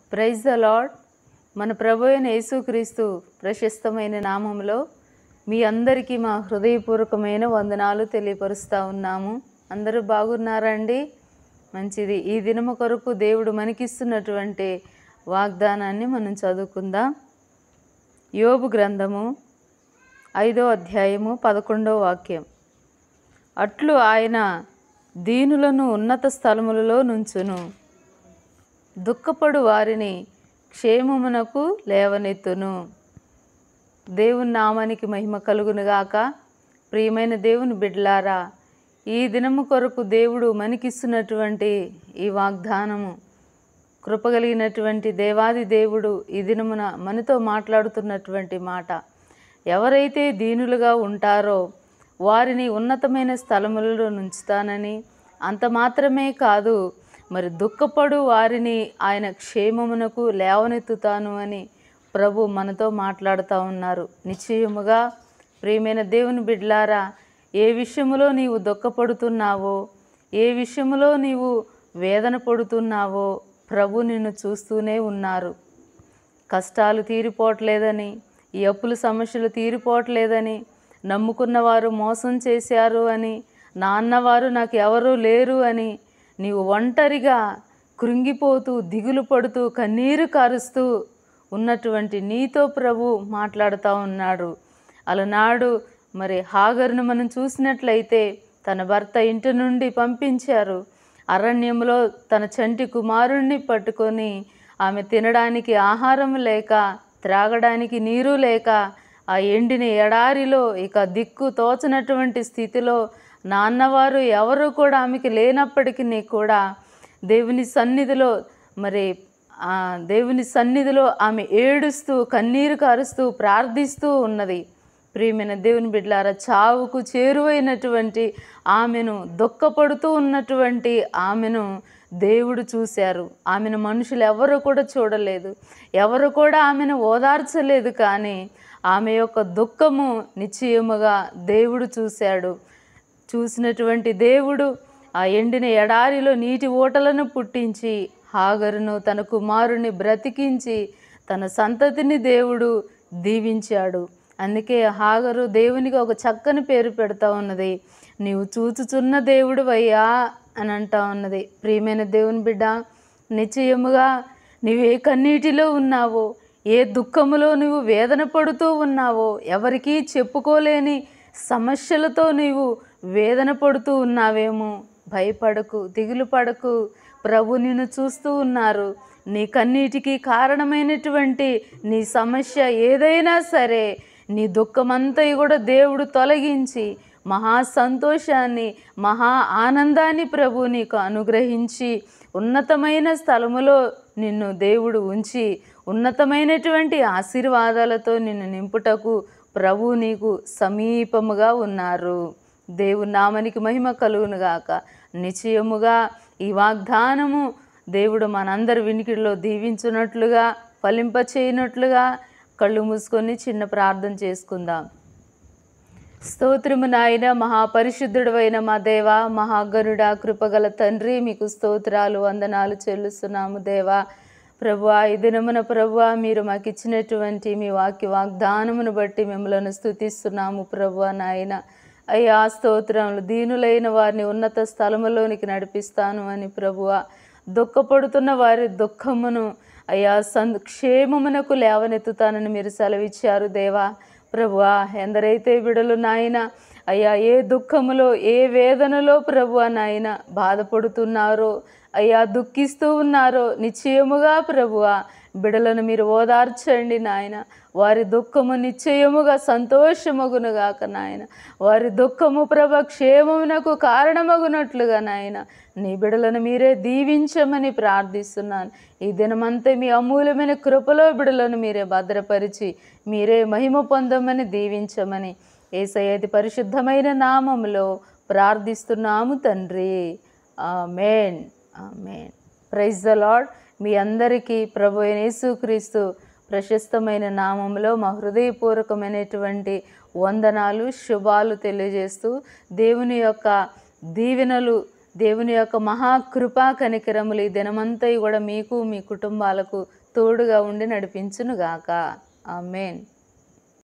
praise the lord మన ప్రభు అయిన యేసుక్రీస్తు ప్రశస్తమైన నామంలో మీ అందరికీ మా హృదయపూర్వకమైన వందనాలు తెలియపరుస్తూ ఉన్నాము అందరూ బాగున్నారండి మంచిది ఈ దినము కొరకు దేవుడు మనకిస్తున్నటువంటి వాగ్దానాన్ని మనం చదువుకుందాం యోబు గ్రంథము ఐదో అధ్యాయము పదకొండో వాక్యం అట్లు ఆయన దీనులను ఉన్నత స్థలములలో నుంచును దుఃఖపడు వారిని క్షేమమునకు లేవనెత్తును దేవుని నామానికి మహిమ కలుగునుగాక ప్రియమైన దేవుని బిడ్లారా ఈ దినము కొరకు దేవుడు మనకిస్తున్నటువంటి ఈ వాగ్దానము కృపగలిగినటువంటి దేవాది దేవుడు ఈ దినమున మనతో మాట్లాడుతున్నటువంటి మాట ఎవరైతే దీనులుగా ఉంటారో వారిని ఉన్నతమైన స్థలములలో నుంచుతానని అంత మాత్రమే కాదు మరి దుఃఖపడు వారిని ఆయన క్షేమమునకు లేవనెత్తుతాను అని ప్రభు మనతో మాట్లాడుతూ ఉన్నారు నిశ్చయముగా ప్రియమైన దేవుని బిడ్లారా ఏ విషయములో నీవు దుఃఖపడుతున్నావో ఏ విషయములో నీవు వేదన పడుతున్నావో ప్రభు నిన్ను చూస్తూనే ఉన్నారు కష్టాలు తీరిపోవట్లేదని ఈ అప్పుల సమస్యలు తీరిపోవట్లేదని నమ్ముకున్న వారు మోసం చేశారు అని నాన్నవారు నాకు ఎవరూ లేరు అని నీవు ఒంటరిగా కృంగిపోతూ దిగులు పడుతూ కన్నీరు కారుస్తూ ఉన్నటువంటి నీతో ప్రభు మాట్లాడుతూ ఉన్నాడు అలనాడు మరి హాగరును మనం చూసినట్లయితే తన భర్త ఇంటి నుండి పంపించారు అరణ్యంలో తన చంటి కుమారుణ్ణి పట్టుకొని ఆమె తినడానికి ఆహారం లేక త్రాగడానికి నీరు లేక ఆ ఎండిన ఎడారిలో ఇక దిక్కు తోచనటువంటి స్థితిలో నాన్నవారు ఎవరు కూడా ఆమెకి లేనప్పటికీ కూడా దేవుని సన్నిధిలో మరి ఆ దేవుని సన్నిధిలో ఆమె ఏడుస్తూ కన్నీరు కారుస్తూ ప్రార్థిస్తూ ఉన్నది ప్రియమైన దేవుని బిడ్డలారా చావుకు చేరువైనటువంటి ఆమెను దుఃఖపడుతూ ఉన్నటువంటి ఆమెను దేవుడు చూశారు ఆమెను మనుషులు ఎవరు కూడా చూడలేదు ఎవరు కూడా ఆమెను ఓదార్చలేదు కానీ ఆమె యొక్క దుఃఖము నిశ్చయముగా దేవుడు చూశాడు చూసినటువంటి దేవుడు ఆ ఎండిన ఎడారిలో నీటి ఊటలను పుట్టించి హాగరును తన కుమారుని బ్రతికించి తన సంతతిని దేవుడు దీవించాడు అందుకే హాగరు దేవునికి ఒక చక్కని పేరు పెడతా ఉన్నది నీవు చూచుచున్న దేవుడు అయ్యా అని అంటా ఉన్నది ప్రియమైన దేవుని బిడ్డ నిశ్చయముగా నీవు ఏ కన్నీటిలో ఉన్నావో ఏ దుఃఖములో నువ్వు వేదన పడుతూ ఉన్నావో ఎవరికీ చెప్పుకోలేని సమస్యలతో నీవు వేదన పడుతూ ఉన్నావేమో భయపడకు దిగులు పడకు ప్రభు నిన్ను చూస్తూ ఉన్నారు నీ కన్నీటికి కారణమైనటువంటి నీ సమస్య ఏదైనా సరే నీ దుఃఖమంతా కూడా దేవుడు తొలగించి మహా సంతోషాన్ని మహా ఆనందాన్ని ప్రభు నీకు అనుగ్రహించి ఉన్నతమైన స్థలములో నిన్ను దేవుడు ఉంచి ఉన్నతమైనటువంటి ఆశీర్వాదాలతో నిన్ను నింపుటకు ప్రభు నీకు సమీపముగా ఉన్నారు దేవుని నామనికి మహిమ కలుగునుగాక నిశ్చయముగా ఈ వాగ్దానము దేవుడు మనందరి వినికిడిలో దీవించున్నట్లుగా ఫలింపచేయనట్లుగా కళ్ళు మూసుకొని చిన్న ప్రార్థన చేసుకుందాం స్తోత్రము నాయన మహాపరిశుద్ధుడు అయిన మా దేవ మహాగరుడా కృపగల తండ్రి మీకు స్తోత్రాలు వందనాలు చెల్లిస్తున్నాము దేవా ప్రభు ఈ దినమున ప్రభు మీరు మాకు ఇచ్చినటువంటి మీ వాక్య వాగ్దానమును బట్టి మిమ్మల్ని స్తుతిస్తున్నాము ప్రభు నాయన అయ్యా స్తోత్రములు దీనులైన వారిని ఉన్నత స్థలములోనికి నడిపిస్తాను అని ప్రభువ దుఃఖపడుతున్న వారి దుఃఖమును అయ్యా సం క్షేమమునకు లేవనెత్తుతానని మీరు సెలవిచ్చారు దేవా ప్రభువా ఎందరైతే విడలు నాయన అయ్యా ఏ దుఃఖములో ఏ వేదనలో ప్రభువ నాయన బాధపడుతున్నారో అయ్యా దుఃఖిస్తూ ఉన్నారో నిశ్చయముగా ప్రభువ బిడలను మీరు ఓదార్చండి నాయన వారి దుఃఖము నిశ్చయముగా సంతోషమగునుగాక నాయన వారి దుఃఖము ప్రభ క్షేమమునకు కారణమగునట్లుగా నాయన నీ బిడలను మీరే దీవించమని ప్రార్థిస్తున్నాను ఈ దినమంతా మీ అమూల్యమైన కృపలో బిడలను మీరే భద్రపరిచి మీరే మహిమ పొందమని దీవించమని ఏసయ్యది పరిశుద్ధమైన నామములో ప్రార్థిస్తున్నాము తండ్రి amen amen praise the Lord మీ అందరికీ ప్రభు అయిన యేసుక్రీస్తు ప్రశస్తమైన నామంలో మా హృదయపూర్వకమైనటువంటి వందనాలు శుభాలు తెలియజేస్తూ దేవుని యొక్క దీవెనలు దేవుని యొక్క మహాకృపా కనికరములు ఈ దినమంతా కూడా మీకు మీ కుటుంబాలకు తోడుగా ఉండి నడిపించునుగాక ఆమెన్